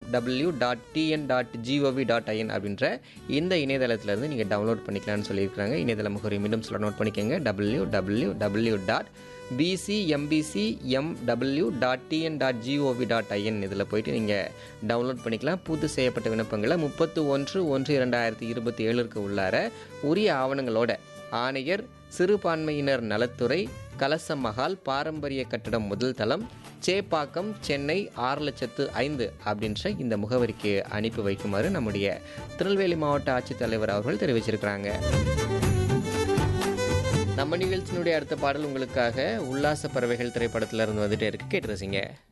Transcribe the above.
W dot TN dot G O V dot I N அப்படின்ற இந்த இணையதளத்திலேருந்து நீங்கள் டவுன்லோட் பண்ணிக்கலாம்னு சொல்லியிருக்காங்க இணையதள முகவரி மீண்டும் சொல்ல நோட் பண்ணிக்கோங்க W W W dot BCMBC MW dot TN dot G O V dot I N இதில் போயிட்டு நீங்கள் டவுன்லோட் பண்ணிக்கலாம் பூர்த்தி செய்யப்பட்ட விண்ணப்பங்களை முப்பத்து ஒன்று ஒன்று இரண்டாயிரத்தி இருபத்தி ஏழுக்கு உள்ளார உரிய ஆவணங்களோட ஆணையர் சிறுபான்மையினர் நலத்துறை கலச மகால் பாரம்பரிய கட்டடம் முதல் தளம் சேப்பாக்கம் சென்னை ஆறு லட்சத்து ஐந்து அப்படின்ற இந்த முகவரிக்கு அனுப்பி வைக்குமாறு நம்முடைய திருநெல்வேலி மாவட்ட ஆட்சித்தலைவர் அவர்கள் தெரிவிச்சிருக்கிறாங்க நம்ம நிகழ்ச்சியினுடைய அடுத்த பாடல் உங்களுக்காக உல்லாச பறவைகள் திரைப்படத்துல இருந்து வந்துட்டே இருக்கு கேட்டு ரசிங்க